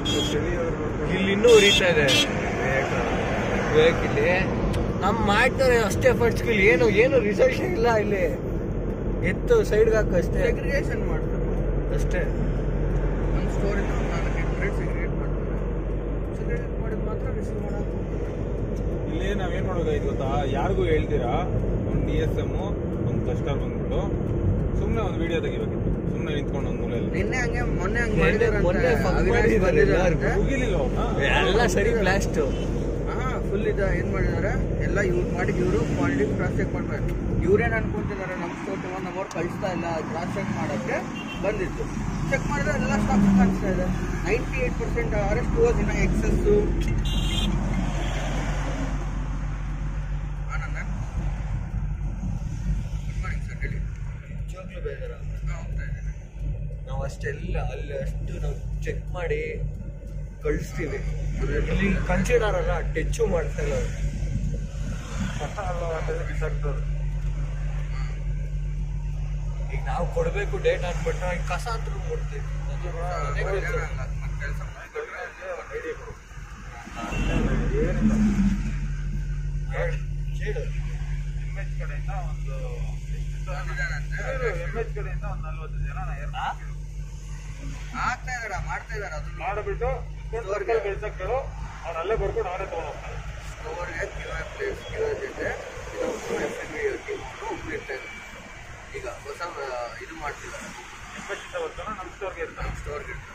ಇಲ್ಲಿ ಇನ್ನೂ ಉರಿತಾ ಇದೆ ವಿವೇಕ್ ಇಲ್ಲಿ ನಮ್ ಮಾಡ್ತಾರೆ ಅಷ್ಟೇ ಎಫರ್ಟ್ಸ್ ಇಲ್ಲಿ ಏನು ಏನು ರಿಸಲ್ಟ್ ಇಲ್ಲ ಇಲ್ಲಿ ಎತ್ತು ಸೈಡ್ಗೆ ಹಾಕು ಅಷ್ಟೇ ಸೆಗ್ರಿಗೇಷನ್ ಮಾಡ್ತಾರೆ ಅಷ್ಟೇ ಒಂದು ಸ್ಟೋರಿಂದ ಒಂದು ನಾಲ್ಕು ಎಂಟು ಸೆಗ್ರಿಗೇಟ್ ಮಾಡ್ತಾರೆ ಸೆಗ್ರಿಗೇಟ್ ಮಾಡಿದ್ ಮಾತ್ರ ರಿಸೀವ್ ಮಾಡೋದು ಇಲ್ಲಿ ನಾವೇನ್ ಮಾಡೋದಾಯ್ತು ಗೊತ್ತಾ ಯಾರಿಗೂ ಹೇಳ್ತೀರಾ ಒಂದು ಡಿ ಎಸ್ ಎಮ್ ಒಂದು ಕ್ಲಸ್ಟರ್ ಬಂದ್ಬಿಟ್ಟು ಸುಮ್ಮನೆ ಒಂದು ವಿಡಿಯೋ ತೆಗಿಬೇಕಿತ್ತು ಸುಮ್ಮನೆ ನಿಂತ್ಕೊಂಡು ಒಂದು ಮೂಲೆಯಲ್ಲಿ ನಿನ್ನೆ ಹಂಗೆ ಮೊನ್ನೆ ಹಂಗೆ ಮೊನ್ನೆ- ಮೊನ್ನೆ fuck ಮಾಡಿದಾರಂತೆ ಮಾಡಿದ್ದಾರೆ ಎಲ್ಲಾರ್ಗೂ. ಮುಗಿಲಿಲ್ಲ ಎಲ್ಲ ಸರಿ ಬ್ಲಾಸ್ಟ್ ಹಾ ಫುಲ್ ಇದ ಏನ್ ಮಾಡಿದಾರೆ ಎಲ್ಲ ಇವ್ರು ಮಾಡಿದ್ ಇವರು ಕ್ವಾಲಿಟಿ ಕ್ರಾಸ್ ಚೆಕ್ ಮಾಡ್ಬೇಕು ಇವ್ರೇನ್ ಅನ್ಕೊಂತಿದ್ದಾರೆ ನಮ್ಮ ಸ್ಟೋರ್ ಒನ್ ಅವರ್ ಕಳಿಸ್ತಾ ಇಲ್ಲ ಕ್ರಾಸ್ ಚೆಕ್ ಮಾಡಕ್ಕೆ ಬಂದಿತ್ತು ಚೆಕ್ ಮಾಡಿದ್ರೆ ಎಲ್ಲ ಸ್ಟಾಕ್ ಕಾಣಿಸ್ತಾ ಇದೆ ನೈಂಟಿ ಏಟ್ ಪರ್ಸೆಂಟ್ ಅರೆಸ್ಟ್ ಹೋದ್ ಇನ್ನ ಎಕ್ಸಸ್ಸು ಆನಂದ ಗುಡ್ ಮಾರ್ನಿಂಗ್ ಸರ್ ಹೇಳಿ ನಿಜವಾಗ್ಲೂ ಬೇಜಾರ ಹಾಂ ಹೋಗ್ತಾ ಇದ್ದೀನಿ ನಾವು ಅಷ್ಟೆಲ್ಲ ಅಲ್ಲಿ ಅಷ್ಟು ನಾವು ಚೆಕ್ ಮಾಡಿ ಕಳಿಸ್ತೀವಿ ಇಲ್ಲಿ ಕನ್ಸಿಡರ್ ಅಲ್ಲ ಟೆಚ್ಚು ಮಾಡ್ತಾ ಇಲ್ಲ ಅವ್ರು. ಈಗ ನಾವು ಕೊಡಬೇಕು ಡೇಟ್ ಅನ್ಬಿಟ್ರೆ ಈಗ ಕಸ ಅಂತ ಕೊಡ್ತೀವಿ ಅದು ಅದೇ ಕೆಲ್ಸ. ಕೆಲಸ ಹೇಳು, ಹೇಳು. ಎಮ್ ಎಚ್ ಕಡೆಯಿಂದ ಒಂದು ಎಮ್ ಎಚ್ ಕಡೆಯಿಂದ ಒಂದು ನಲ್ವತ್ತು ಜನ ಆ? ಆಗ್ತಾ ಇದಾರ ಮಾಡ್ತಾ ಇದಾರ ಅದು ಮಾಡಿಬಿಟ್ಟು ಸರ್ಕಲ್ ಕೆಲ್ಸಕ್ಕೆ ಕೇಳು ಅವ್ರು ಅಲ್ಲೇ ಬರ್ಕೊಂಡು ಅವರೇ ತೊಗೊಂಡು ಹೋಗ್ತಾರೆ ಸ್ಟೋರ್ಗೆ ಕಿಲೋ ಪ್ಲೇಸ್ ಕಿಲೋ ಜೊತೆ ಇದೊಂದು ಎಫ್ ಎನ್ ಒಬ್ರು ಇರ್ತಾ ಇದ್ದಾರೆ ಈಗ ಹೊಸ ಆ, ಇದು ಮಾಡ್ತಿದ್ದಾರೆ ಎಮ್ ಎಚ್ ಇಂದ ಬರ್ತಾನೆ ನಮ್ಮ ಸ್ಟೋರ್ಗೆ ಇರ್ತಾರೆ ನಮ್ಮ ಸ್ಟೋರ್ಗೆ ಇರ್ತಾರೆ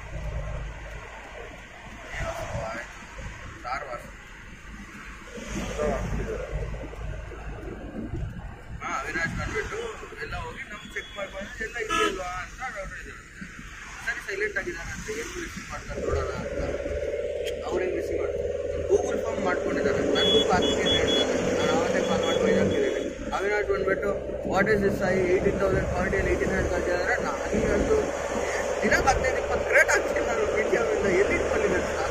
ಧಾರವಾಡ ಹಾಂ ಅವಿನಾಶ್ ಬಂದ್ಬಿಟ್ಟು ಎಲ್ಲ ಹೋಗಿ ನಮ್ಗೆ ಚೆಕ್ ಮಾಡಿ ಬಂದು ಎಲ್ಲ ಇದೆಯಲ್ವಾ ಅಂತ ಅವ್ರು ಇದ್ದಾರೆ ಸರಿ ಸೈಲೆಂಟ್ ಆಗಿದ್ದಾರೆ ಅಂತ ಏನು ರಿಸೀವ್ ಮಾಡ್ತಾರೆ ನೋಡೋಣ ಅಂತ ಅವ್ರು ಹೆಂಗೆ ರಿಸೀವ್ ಮಾಡ್ತಾರೆ ಗೂಗಲ್ ಫಾರ್ಮ್ ಮಾಡ್ಕೊಂಡಿದ್ದಾರೆ ನನಗೂ ಹಾಕ್ತೀನಿ ಅಂತ ಹೇಳ್ತಾರೆ ನಾನು ಅವತ್ತೇ ಕಾಲ್ ಮಾಡ್ಕೊಂಡು ಹಾಕಿದ್ದೀನಿ ಅವಿನಾಶ್ ಬಂದ್ಬಿಟ್ಟು what is this I eighteen thousand ಕ್ವಾಲಿಟಿಯಲ್ಲಿ ಏಯ್ಟೀನ್ ಹಂಡ್ರೆಡ್ ಕಳ್ಸಿದ್ದಾರೆ ನಾನು ಇವತ್ತು ದಿನಕ್ಕೆ ಹದಿನೈದು ಇಪ್ಪತ್ತು ಗ್ರೇಟ್ ಹಾಕ್ತೀನಿ ನಾನು ಪಿ ಟಿ ಎಮ್ಮಿಂದ ಎಲ್ಲಿ ಇಟ್ಕೊಂಡಿದ್ದೆ ನಾನು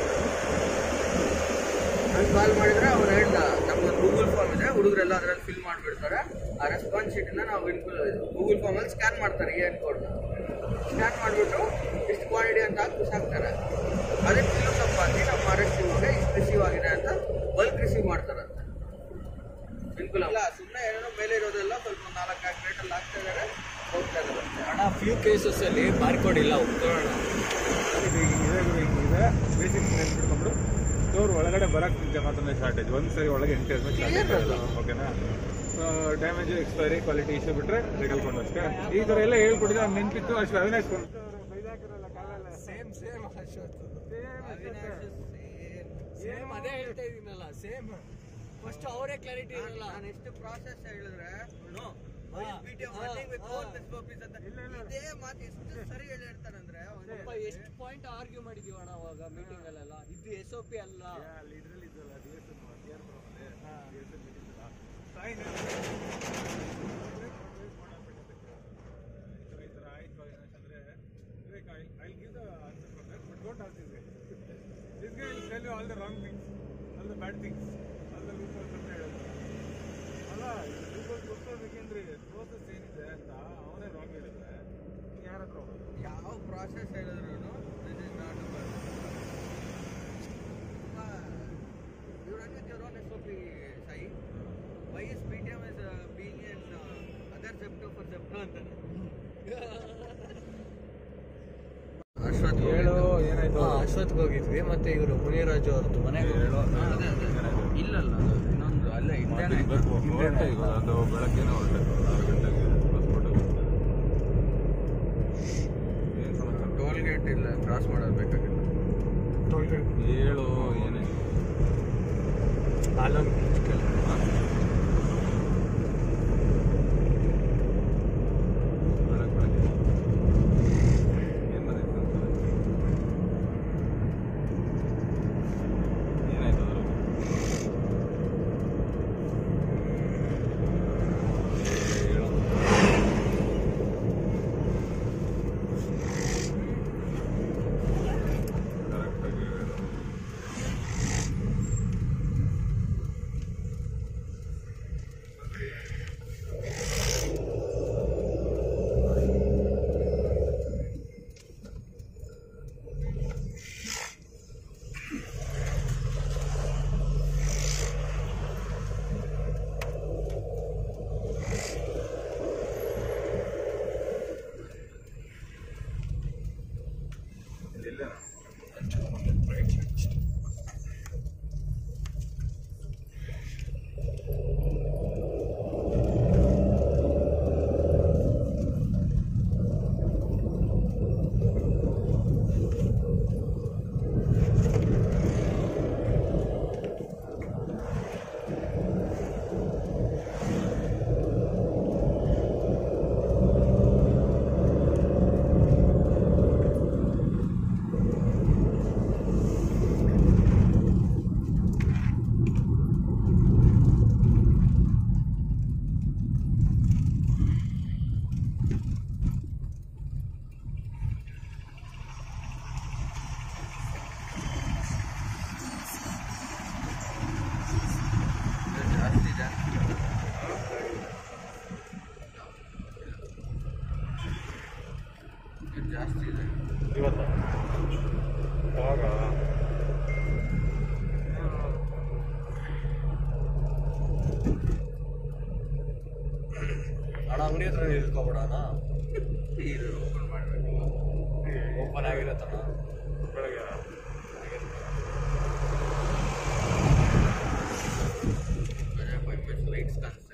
ನಾನು ಕಾಲ್ ಮಾಡಿದ್ರೆ ಅವ್ರು ಹೇಳ್ದ ನಮ್ಗೊಂದು ಗೂಗಲ್ ಫಾರ್ಮ್ ಇದೆ ಹುಡುಗರೆಲ್ಲ ಅದರಲ್ಲಿ ಫಿಲ್ ಮಾಡಿಬಿಡ್ತಾರೆ ಆ ರೆಸ್ಪಾನ್ಸ್ ಶೀಟನ್ನ ನಾವು ಗೂಗಲ್ ಫಾರ್ಮಲ್ಲಿ ಸ್ಕ್ಯಾನ್ ಮಾಡ್ತಾರೆ ಏನು ಕೋಡ್ ಸ್ಕ್ಯಾನ್ ಮಾಡಿಬಿಟ್ಟು ಇಷ್ಟು ಕ್ವಾಲಿಟಿ ಅಂತ ಹಾಕಿ ಬಿಸಾಕ್ತಾರೆ ಅದಕ್ಕೆ ಇನ್ನೂ ಸ್ವಲ್ಪ ಹಾಕಿ ನಮ್ಮ ಅರೆಸ್ಟ್ ಇವಾಗ ಇಷ್ಟು ರಿಸೀವ್ ಆಗಿದೆ ಅಂತ ಬಲ್ಕ್ ರಿಸೀವ್ ಮಾಡ್ತಾರಂತೆ ಬಿಲ್ಕುಲ್ ಅಲ್ಲ ಸುಮ್ಮನೆ ಏನೋ ಮೇಲೆ ಇರೋದೆಲ್ಲ ಸ್ವಲ್ಪ ನಾಲ್ಕು ನಾಲ್ಕು ರೇಟಲ್ಲಿ ಹಾಕ್ತಾ ಇದ್ದಾರೆ ಹೋಗ್ತಾ ಇದ್ದಾರೆ ಅಣ್ಣ ಫ್ಯೂ ಕೇಸಸ್ ಅಲ್ಲಿ ಬಾರ್ಕೋಡ್ ಇಲ್ಲ ಒಪ್ಕೊಳ್ಳೋಣ ಇದು ಇದೆ ಗುರು ಹಿಂಗಿದೆ ಬೇಸಿಕ್ ನೆನ್ಪಿಟ್ಕೊಂಡು ಸ್ಟೋರ್ ಒಳಗಡೆ ಬರಕ್ಕೆ ಮಾತ್ರ ಶಾರ್ಟೇಜ್ ಒಂದು ಸರಿ ಒಳಗೆ ಎಂಟು ಶಾರ್ಟೇಜ್ ಓಕೆನಾ ಡ್ಯಾಮೇಜ್ ಎಕ್ಸ್ಪೈರಿ ಕ್ವಾಲಿಟಿ ಇಶ್ಯೂ ಬಿಟ್ರೆ ತೆಗೆದುಕೊಂಡು ಅಷ್ಟೇ ಈ ಥರ ಎಲ್ಲ ಹೇಳ್ಕೊಟ್ಟಿದ್ರೆ ಅವ್ನು ನೆನ್ಪಿತ್ತು ಅಷ್ಟು ಅವಿನಾಶ್ ಬಂದು ಸೇಮ್ ಸೇಮ್ ಸೇಮ್ ಅದೇ ಹೇಳ್ತಾ ಇದೀನಲ್ಲ ಸೇಮ್ ಫಸ್ಟ್ ಅವರೇ ಕ್ಲಾರಿಟಿ ಇರಲ್ಲ ನಾನು ಎಷ್ಟು ಪ್ರಾಸೆಸ್ ಹೇಳಿದ್ರೆ ನೋ ಹಾ, ಹಾ, ಹಾ. ಇದೇ ಮಾತು ಎಷ್ಟು ಸರಿ ಹೇಳಿರ್ತಾರಂದ್ರೆ ಪಾಪ ಎಷ್ಟು ಪಾಯಿಂಟ್ ಆರ್ಗ್ಯೂ ಮಾಡಿದೀವಿ ಅಣ್ಣ ಅವಾಗ ಮೀಟಿಂಗ್ ಅಲ್ಲೆಲ್ಲ ಇದು ಎಸ್ ಒ ಪಿ ಅಲ್ಲ ಇದರಲ್ಲಿ ಇದ್ದಲ್ಲ D S M D R D S M ಈ ಥರ ಆಯ್ತು ಏನಂತಂದ್ರೆ Vivek I I give the answer for that but don't ask this guy this guy will tell you all the wrong things all the bad things all the loopers ಅಂತ ಹೇಳೋದು ಅಲ್ಲ ಲೂಪರ್ಸ್ ಗೊತ್ತಾಗಬೇಕೇನ್ರಿ process ಏನಿದೆ ಅಂತ ಅವನೇ ರಾಂಗ್ ಹೇಳಿದ್ರೆ ಯಾರ ಹತ್ರ ಹೋಗೋದು ಯಾವ ಪ್ರಾಸೆಸ್ ಹೇಳಿದ್ರು this is not you run with your own S O P ಸೈ why is P T M is being in other Zepto for Zepto ಅಂತಾನೆ ಅಶ್ವಥ್ ಹೇಳು ಏನಾಯ್ತು ಹಾ, ಅಶ್ವತ್ಗೆ ಹೋಗಿದ್ವಿ ಮತ್ತೆ ಇವರು ಮುನಿರಾಜು ಅವ್ರದ್ದು ಮನೆಗೆ ಹೇಳು ಅದೇ ಅದೇ ಇಲ್ಲಲ್ಲ ಅದು ಇನ್ನೊಂದು ಅಲ್ಲೇ ಇದ್ದೇನೆ ಅದು ಬೆಳಗ್ಗೆನೇ ಹೊರಟು ಆರು ಗಂಟೆಗೆ ಹೊಸಕೋಟೆಗೆ ಏನು ಸಮಾಚಾರ ಟೋಲ್ ಗೇಟ್ ಇಲ್ಲ ಕ್ರಾಸ್ ಮಾಡೋದು ಬೇಕಾಗಿಲ್ಲ ಹೇಳು ಏನೇ ಆಲಮ್ ಬೀಚ್ ಕೆಲ ಬೆಳಗ್ಗೆ ಬೆಳಗ್ಗೆ ಏನು ಬಂದಿತ್ತು ಏನಾಯ್ತು ಅದರಲ್ಲಿ ಹೇಳು ಕರೆಕ್ಟಾಗಿ ಹೇಳು ಜಾಸ್ತಿ ಇದೆ ಇವತ್ತ ಯಾವಾಗ ಅಣ್ಣ ಅಂಗಡಿ ಹತ್ರ ನಿಲ್ಸ್ಕೊಬಿಡೋಣ ಇದು ಓಪನ್ ಮಾಡಬೇಕು ಓಪನ್ ಆಗಿರತ್ತಣ್ಣ ಬೆಳಗ್ಗೆ ಫೈವ್ ಮಿನಿಟ್ಸ್ ಲೈಟ್ಸ್ ಕಾಣಿಸ್ತಾ